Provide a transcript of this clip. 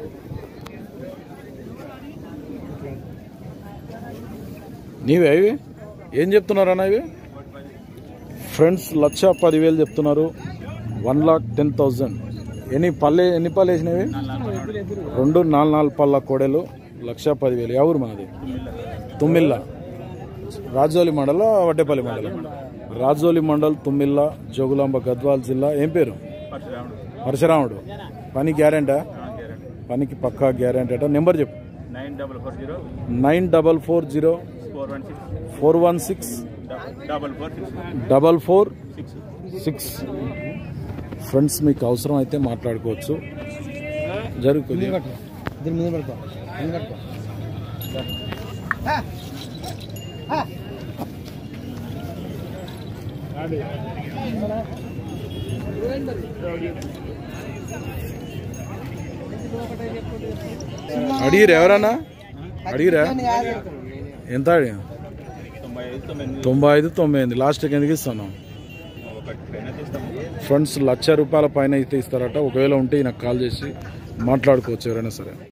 నీవే ఇవి ఏం చెప్తున్నారు అన్న ఇవి ఫ్రెండ్స్ లక్ష పదివేలు చెప్తున్నారు వన్ లాక్ టెన్ థౌజండ్ ఎన్ని పల్లె ఎన్ని పళ్ళు వేసినవి రెండు నాలుగు నాలుగు పళ్ళ కోడెలు లక్ష పదివేలు ఎవరు మనది తుమ్మిల్ల రాజోలి మండలం వడ్డేపల్లి మండలం రాజోలి మండల్ తుమ్మిల్ల జోగులాంబ గద్వాల్ జిల్లా ఏం పేరు పరశురాముడు పని గ్యారెంటా పనికి పక్కా గ్యారెంటీ అట నెంబర్ చెప్పు nine double four zero nine double four zero four one six four one six double four six double four six six friends మీకు అవసరం అయితే మాట్లాడుకోవచ్చు జరుగుతుంది దీని మీద పడుకో మీద పడుకో అడిగిరా ఎవరన్నా అడిగిరా ఎంత అడిగా తొంభై ఐదు తొమ్మిది తొంభై ఐదు తొంభై ఎనిమిది లాస్ట్కి ఎందుకు ఇస్తాను ఒకటి పైన తీస్తాము ఫ్రెండ్స్ లక్ష రూపాయల పైన అయితే ఇస్తారట ఒకవేళ ఉంటే నాకు కాల్ చేసి మాట్లాడుకోవచ్చు ఎవరైనా సరే